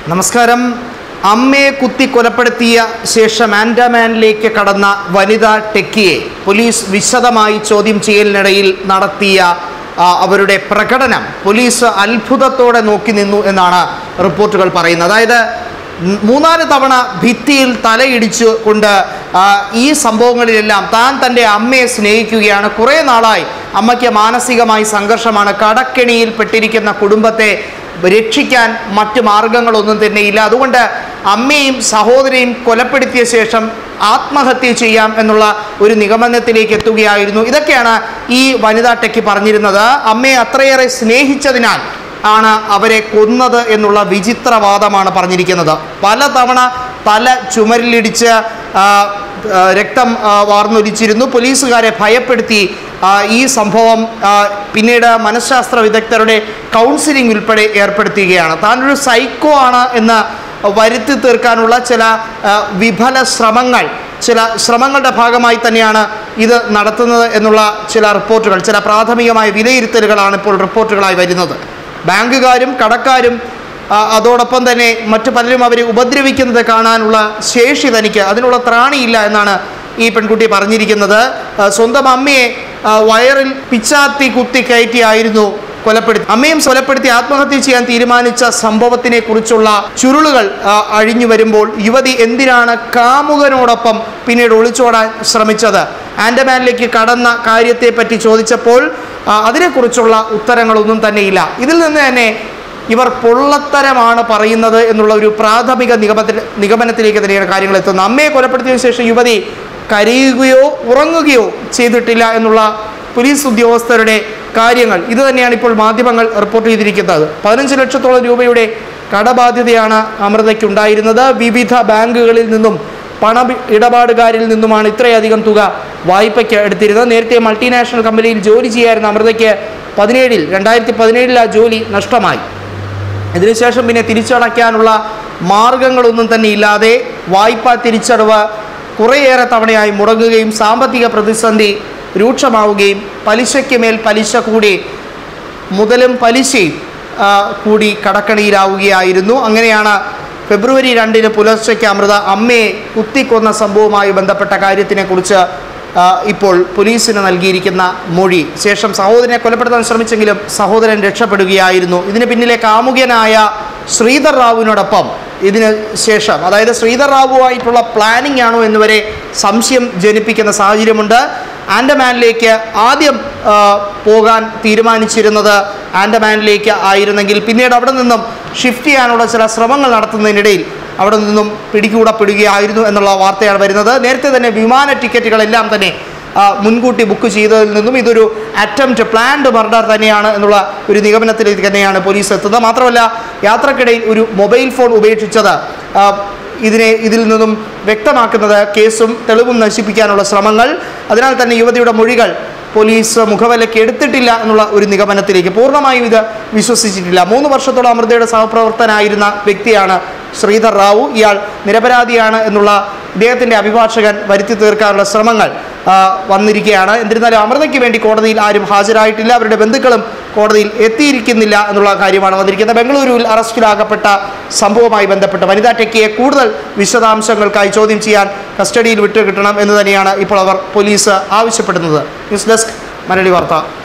നമസ്കാരം അമ്മയെ കുത്തി കൊലപ്പെടുത്തിയ ശേഷം ആൻഡമാനിലേക്ക് കടന്ന വനിതാ ടെക്കിയെ പോലീസ് വിശദമായി ചോദ്യം ചെയ്യലിനിടയിൽ നടത്തിയ ആ, അവരുടെ പ്രകടനം പോലീസ് അത്ഭുതത്തോടെ നോക്കി നിന്നു എന്നാണ് റിപ്പോർട്ടുകൾ പറയുന്നത് അതായത് ഉം, മൂന്നാല് തവണ ഭിത്തിയിൽ തലയിടിച്ചു കൊണ്ട് ആ, ഈ സംഭവങ്ങളിലെല്ലാം താൻ തൻ്റെ അമ്മയെ സ്നേഹിക്കുകയാണ് കുറേ നാളായി അമ്മയ്ക്ക് മാനസികമായി സംഘർഷമാണ് കടക്കെണിയിൽ പെട്ടിരിക്കുന്ന കുടുംബത്തെ രക്ഷിക്കാൻ മറ്റു മാർഗങ്ങളൊന്നും തന്നെയില്ല അതുകൊണ്ട് അമ്മയും സഹോദരിയും കൊലപ്പെടുത്തിയ ശേഷം ആത്മഹത്യ ചെയ്യാം എന്നുള്ള ഒരു നിഗമനത്തിലേക്ക് എത്തുകയായിരുന്നു ഇതൊക്കെയാണ് ഈ വനിതാ ടെക്കി പറഞ്ഞിരുന്നത് അമ്മയെ അത്രയേറെ സ്നേഹിച്ചതിനാൽ ആണ് അവരെ കൊന്നത് എന്നുള്ള വിചിത്രവാദമാണ് പറഞ്ഞിരിക്കുന്നത് പലതവണ തല ചുമരിലിടിച്ച് ആ, ആ, രക്തം ആ, വാർന്നൊലിച്ചിരുന്നു പോലീസുകാരെ ഭയപ്പെടുത്തി ആ, ഈ സംഭവം ആ, പിന്നീട് മനഃശാസ്ത്ര വിദഗ്ധരുടെ കൗൺസിലിംഗ് ഉൾപ്പെടെ ഏർപ്പെടുത്തുകയാണ് താനൊരു സൈക്കോ ആണ് എന്ന് വരുത്തി തീർക്കാനുള്ള ചില ആ, വിഫല ശ്രമങ്ങൾ ചില ശ്രമങ്ങളുടെ ഭാഗമായി തന്നെയാണ് ഇത് നടത്തുന്നത് എന്നുള്ള ചില റിപ്പോർട്ടുകൾ ചില പ്രാഥമികമായ വിലയിരുത്തലുകളാണ് ഇപ്പോൾ റിപ്പോർട്ടുകളായി വരുന്നത് ബാങ്കുകാരും കടക്കാരും ആ, അതോടൊപ്പം തന്നെ മറ്റു പലരും അവരെ ഉപദ്രവിക്കുന്നത് കാണാനുള്ള ശേഷി തനിക്ക് അതിനുള്ള ത്രാണിയില്ല എന്നാണ് ഈ പെൺകുട്ടി പറഞ്ഞിരിക്കുന്നത് ആ, സ്വന്തം അമ്മയെ ആ, വയറിൽ പിച്ചാത്തി കുത്തി കയറ്റിയായിരുന്നു കൊലപ്പെടുത്തി അമ്മയും കൊലപ്പെടുത്തി ആത്മഹത്യ ചെയ്യാൻ തീരുമാനിച്ച സംഭവത്തിനെ കുറിച്ചുള്ള ചുരുളുകൾ ആ, അഴിഞ്ഞു വരുമ്പോൾ യുവതി എന്തിനാണ് കാമുകനോടൊപ്പം പിന്നീട് ഒളിച്ചോടാൻ ശ്രമിച്ചത് ആൻഡമാനിലേക്ക് കടന്ന കാര്യത്തെപ്പറ്റി ചോദിച്ചപ്പോൾ ആ, അതിനെക്കുറിച്ചുള്ള ഉത്തരങ്ങളൊന്നും തന്നെയില്ല ഇതിൽ നിന്ന് തന്നെ ഇവർ പൊള്ളത്തരമാണ് പറയുന്നത് എന്നുള്ള ഒരു പ്രാഥമിക നിഗമനത്തിൽ നിഗമനത്തിലേക്ക് തന്നെയാണ് കാര്യങ്ങൾ എത്തുന്നത് അമ്മയെ കൊലപ്പെടുത്തിയതിനു ശേഷം യുവതി കരയുകയോ ഉറങ്ങുകയോ ചെയ്തിട്ടില്ല എന്നുള്ള പോലീസ് ഉദ്യോഗസ്ഥരുടെ കാര്യങ്ങൾ ഇത് തന്നെയാണ് ഇപ്പോൾ മാധ്യമങ്ങൾ റിപ്പോർട്ട് ചെയ്തിരിക്കുന്നത് പതിനഞ്ച് ലക്ഷത്തോളം രൂപയുടെ കടബാധ്യതയാണ് അമൃതയ്ക്കുണ്ടായിരുന്നത് വിവിധ ബാങ്കുകളിൽ നിന്നും പണ ഇടപാടുകാരിൽ നിന്നുമാണ് ഇത്രയധികം തുക വായ്പയ്ക്ക് എടുത്തിരുന്നത് നേരത്തെ മൾട്ടിനാഷണൽ കമ്പനിയിൽ ജോലി ചെയ്യായിരുന്ന അമൃതയ്ക്ക് പതിനേഴിൽ രണ്ടായിരത്തി പതിനേഴിൽ ആ ജോലി നഷ്ടമായി ഇതിനുശേഷം പിന്നെ തിരിച്ചടയ്ക്കാനുള്ള മാർഗങ്ങളൊന്നും തന്നെ ഇല്ലാതെ വായ്പാ തിരിച്ചടവ് കുറേയേറെ തവണയായി മുടങ്ങുകയും സാമ്പത്തിക പ്രതിസന്ധി രൂക്ഷമാവുകയും പലിശയ്ക്ക് മേൽ പലിശ കൂടി മുതലും പലിശയും ആ, കൂടി കടക്കണിയിലാവുകയായിരുന്നു അങ്ങനെയാണ് ഫെബ്രുവരി രണ്ടിന് പുലർച്ചയ്ക്ക് അമൃത അമ്മയെ കുത്തിക്കൊന്ന സംഭവവുമായി ബന്ധപ്പെട്ട കാര്യത്തിനെക്കുറിച്ച് ആ, ഇപ്പോൾ പോലീസിന് നൽകിയിരിക്കുന്ന മൊഴി ശേഷം സഹോദരനെ കൊലപ്പെടുത്താൻ ശ്രമിച്ചെങ്കിലും സഹോദരൻ രക്ഷപ്പെടുകയായിരുന്നു ഇതിന് പിന്നിലെ കാമുകനായ ശ്രീധർ റാവുവിനോടൊപ്പം ഇതിന് ശേഷം അതായത് ശ്രീധർ റാവുമായിട്ടുള്ള പ്ലാനിംഗ് ആണോ എന്നുവരെ സംശയം ജനിപ്പിക്കുന്ന സാഹചര്യമുണ്ട് ആൻഡമാനിലേക്ക് ആദ്യം ആ, പോകാൻ തീരുമാനിച്ചിരുന്നത് ആൻഡമാനിലേക്ക് ആയിരുന്നെങ്കിൽ പിന്നീട് അവിടെ നിന്നും ഷിഫ്റ്റ് ചെയ്യാനുള്ള ചില ശ്രമങ്ങൾ നടത്തുന്നതിനിടയിൽ അവിടെ നിന്നും പിടികൂടപ്പെടുകയായിരുന്നു എന്നുള്ള വാർത്തയാണ് വരുന്നത് നേരത്തെ തന്നെ വിമാന ടിക്കറ്റുകളെല്ലാം തന്നെ ആ, മുൻകൂട്ടി ബുക്ക് ചെയ്തതിൽ നിന്നും ഇതൊരു അറ്റംപ്റ്റ് പ്ലാൻഡ് മർഡർ തന്നെയാണ് എന്നുള്ള ഒരു നിഗമനത്തിലേക്ക് തന്നെയാണ് പോലീസ് എത്തുന്നത് മാത്രമല്ല യാത്രക്കിടയിൽ ഒരു മൊബൈൽ ഫോൺ ഉപേക്ഷിച്ചത് ആ, ഇതിനെ ഇതിൽ നിന്നും വ്യക്തമാക്കുന്നത് കേസും തെളിവും നശിപ്പിക്കാനുള്ള ശ്രമങ്ങൾ അതിനാൽ തന്നെ യുവതിയുടെ മൊഴികൾ പോലീസ് മുഖവിലയ്ക്ക് എടുത്തിട്ടില്ല എന്നുള്ള ഒരു നിഗമനത്തിലേക്ക് പൂർണ്ണമായും ഇത് വിശ്വസിച്ചിട്ടില്ല മൂന്ന് വർഷത്തോളം അമൃതയുടെ സഹപ്രവർത്തനായിരുന്ന വ്യക്തിയാണ് ശ്രീധർ റാവു ഇയാൾ നിരപരാധിയാണ് എന്നുള്ള ഇദ്ദേഹത്തിൻ്റെ അഭിഭാഷകൻ വരുത്തി തീർക്കാനുള്ള ശ്രമങ്ങൾ ആ, വന്നിരിക്കുകയാണ് എന്നിരുന്നാലും അമൃതയ്ക്ക് വേണ്ടി കോടതിയിൽ ആരും ഹാജരായിട്ടില്ല അവരുടെ ബന്ധുക്കളും കോടതിയിൽ എത്തിയിരിക്കുന്നില്ല എന്നുള്ള കാര്യമാണ് വന്നിരിക്കുന്നത് ബംഗളൂരുവിൽ അറസ്റ്റിലാകപ്പെട്ട സംഭവവുമായി ബന്ധപ്പെട്ട് വനിതാ ടെക്കിയെ കൂടുതൽ വിശദാംശങ്ങൾക്കായി ചോദ്യം ചെയ്യാൻ കസ്റ്റഡിയിൽ വിട്ടുകിട്ടണം എന്ന് തന്നെയാണ് ഇപ്പോൾ അവർ പോലീസ് ആവശ്യപ്പെടുന്നത് ന്യൂസ് ഡെസ്ക് മലയാളി വാർത്ത